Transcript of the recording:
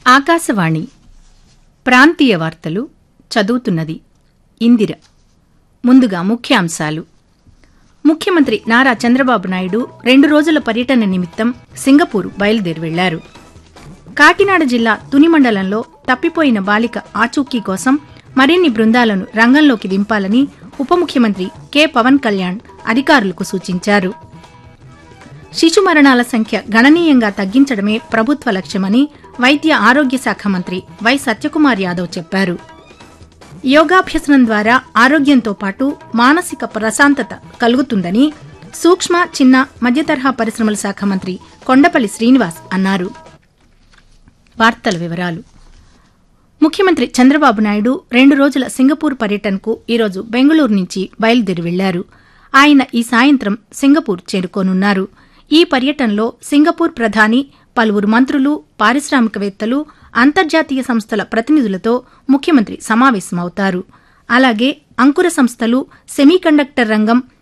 ఆకాశవాణి ప్రాంతీయ వార్తలు చదువుతున్నది ఇందిర ముందుగా ముఖ్యాంశాలు ముఖ్యమంత్రి నారా చంద్రబాబు నాయుడు రెండు రోజుల పర్యటన నిమిత్తం సింగపూర్ బయలుదేరి వెళ్లారు కాకినాడ జిల్లా తుని మండలంలో తప్పిపోయిన బాలిక ఆచూకీ కోసం మరిన్ని బృందాలను రంగంలోకి దింపాలని ఉప ముఖ్యమంత్రి కె పవన్ కళ్యాణ్ అధికారులకు సూచించారు శిశు మరణాల సంఖ్య గణనీయంగా తగ్గించడమే ప్రభుత్వ లక్ష్యమని వైద్య ఆరోగ్య శాఖ మంత్రి వై సత్యకుమార్ యాదవ్ చెప్పారు యోగాభ్యసనం ద్వారా ఆరోగ్యంతో పాటు మానసిక ప్రశాంతత కలుగుతుందని సూక్ష్మ చిన్న మధ్యతరహా పరిశ్రమల శాఖ మంత్రి కొండపల్లి శ్రీనివాస్ అన్నారు వార్తల వివరాలు ముఖ్యమంత్రి చంద్రబాబు నాయుడు రెండు రోజుల సింగపూర్ పర్యటనకు ఈరోజు బెంగళూరు నుంచి బయలుదేరి వెళ్లారు ఆయన ఈ సాయంత్రం సింగపూర్ చేరుకోనున్నారు ఈ పర్యటనలో సింగపూర్ ప్రధాని పలువురు మంత్రులు పారిశ్రామికవేత్తలు అంతర్జాతీయ సంస్థల ప్రతినిధులతో ముఖ్యమంత్రి సమావేశమవుతారు అలాగే అంకుర సంస్థలు సెమీకండక్టర్ రంగం